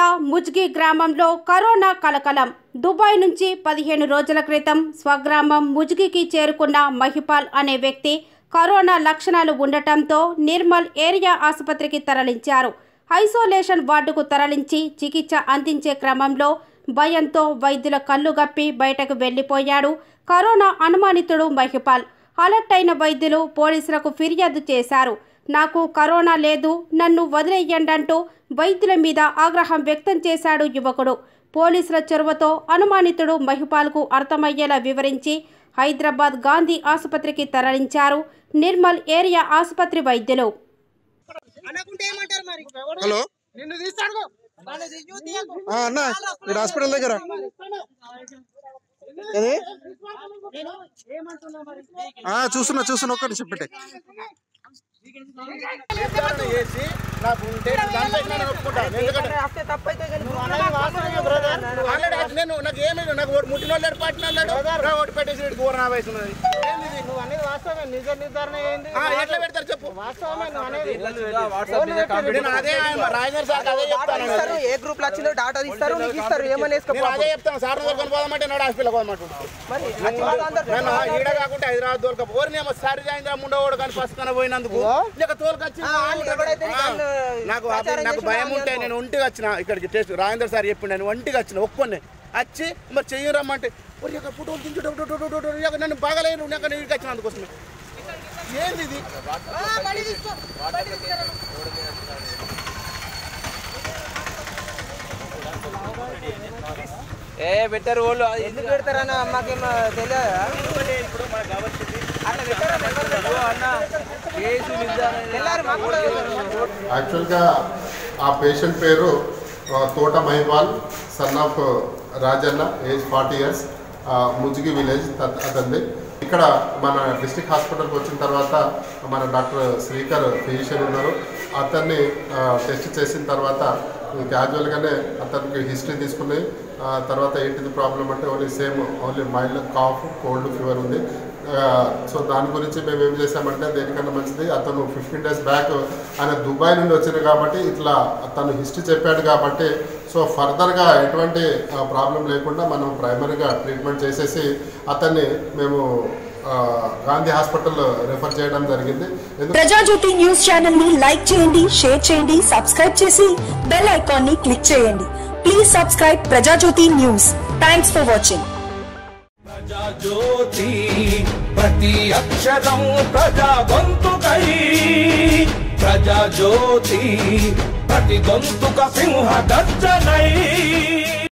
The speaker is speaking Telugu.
జిల్లా ముజ్గి గ్రామంలో కరోనా కలకలం దుబాయ్ నుంచి పదిహేను రోజుల క్రితం స్వగ్రామం ముజ్గికి చేరుకున్న మహిపాల్ అనే వ్యక్తి కరోనా లక్షణాలు ఉండటంతో నిర్మల్ ఏరియా ఆసుపత్రికి తరలించారు ఐసోలేషన్ వార్డుకు తరలించి చికిత్స అందించే క్రమంలో భయంతో వైద్యుల కళ్ళు గప్పి బయటకు వెళ్లిపోయాడు కరోనా అనుమానితుడు మహిపాల్ అలర్ట్ అయిన వైద్యులు పోలీసులకు ఫిర్యాదు చేశారు నాకు కరోనా లేదు నన్ను వదిలేయండంటూ వైద్యుల మీద ఆగ్రహం వ్యక్తం చేశాడు యువకుడు పోలీసుల చొరవతో అనుమానితుడు మహిపాల్కు అర్థమయ్యేలా వివరించి హైదరాబాద్ గాంధీ ఆసుపత్రికి తరలించారు నిర్మల్ ఏరియా ఆసుపత్రి వైద్యులు అనకుంటే ఏమంటారు మరి హలో నిన్ను తీస్తాడు నన్ను తీయు తీయకు. ఆ, అన్న ఇక్కడ హాస్పిటల్ దగ్గర ఏది నేను ఏమంటున్నా మరి ఆ, చూస్తున్నా చూస్తున్నా ఒక్క నిమిషం పెట్టే చేసి నాకు ఉంటే దాంట్లో నేను ఒప్పుకుంటాను ఎందుకంటే వస్తే తప్పైతే కానీ నువ్వు అనేది వాస్తవమే బ్రదర్. నువ్వు ఆల్రెడీ అది నేను నాకు ఏమీ లేదు. నాకు ఓటు ముట్టిన వాళ్ళు పట్టిన వాళ్ళు ఓటు పెట్టేసి వీడికి ఊర నా వయసు ఉన్నది ఏంది ఇది? నువ్వు అనేది వాస్తవమే నిజ నిర్ధారణ ఏంది ఆ, ఎట్లా పెడతారు చెప్పు వాస్తవమే నువ్వు అనేది నేను అదే రాజేంద్ర సార్ అదే చెప్తాను ఇస్తారు ఏ గ్రూప్ లో వచ్చిందో డాటా ఇస్తారు నీకు ఇస్తారు ఏమని నేను వేసుకో అదే చెప్తాను సార్ దొరకని పోదామంటే నాడు హాస్పిటల్ పోదామంటు మరి వచ్చిన అందరు నన్ను ఈడ కాకుండా హైదరాబాద్ దొరక ఓరిని ఏమో సార్ జాయింద్ర ముండోడు కానీ పసుకన పోయినందుకు లేక తోలుకొచ్చి ఆ, వాళ్ళు ఎవడైతే నీకు అన్ను నాకు ప్రచారం నాకు చేసి భయం వాళ్ళు ఉంటే అనుకో. నేను ఒంటికి వచ్చిన ఇక్కడికి టెస్ట్ రాజేంద్ర సార్ చెప్పిండు నేను ఒంటికి వచ్చిన ఒక్కొన్నే వచ్చి మరి చెయ్యి రమ్మంటే ఒరి యొక్క ఫోటోలు దించు నన్ను బాగలేను నాకు నేను ఇక్కడికి వచ్చిన అందుకోసమే ఏంది ఇది ఏ పెట్టారు వాళ్ళు అది ఎందుకు పెడతారన్న అమ్మకేమో తెలియదా అట్లా పెట్టారా ఎందుకు అన్న కేసు విధానం తెల్లారి మాకు కూడా యాక్చువల్గా ఆ పేషెంట్ పేరు ఆ, Thota Mahipal son of Rajanna age forty years Mujgi village తత్- అతనిది ఇక్కడ మన డిస్ట్రిక్ట్ హాస్పిటల్కి వచ్చిన తర్వాత మన డాక్టర్ శ్రీకర్ ఫిజిషియన్ ఉన్నారు అతన్ని ఆ, టెస్ట్ చేసిన తర్వాత క్యాజువల్గానే అతనికి హిస్టరీ తీసుకుని ఆ, తర్వాత ఏంటిది ప్రాబ్లం అంటే only same only mild cough cold fever ఉంది ఆ, సో దాని గురించి మేము ఏం చేసామంటే దేనికన్నా మంచిది అతను ఫిఫ్టీన్ డేస్ బ్యాక్ ఆయన దుబాయ్ నుండి వచ్చింది కాబట్టి ఇట్లా తను హిస్టరీ చెప్పాడు కాబట్టి సో ఫర్దర్గా ఎటువంటి ప్రాబ్లం లేకుండా మనం ప్రైమరీగా ట్రీట్మెంట్ చేసేసి అతన్ని మేము ఆ, గాంధీ హాస్పిటల్ రెఫర్ చేయడం జరిగింది ఎందుకు ప్రజాజ్యోతి న్యూస్ ఛానల్ ని లైక్ చేయండి షేర్ చేయండి సబ్స్క్రైబ్ చేసి బెల్ ఐకాన్ ని క్లిక్ చేయండి please subscribe Prajajyothi news thanks for watching Prajajyothi ప్రతి అక్షరం ప్రజా గొంతుకై ప్రజాజ్యోతి ప్రతి గొంతుక సింహ గర్జనై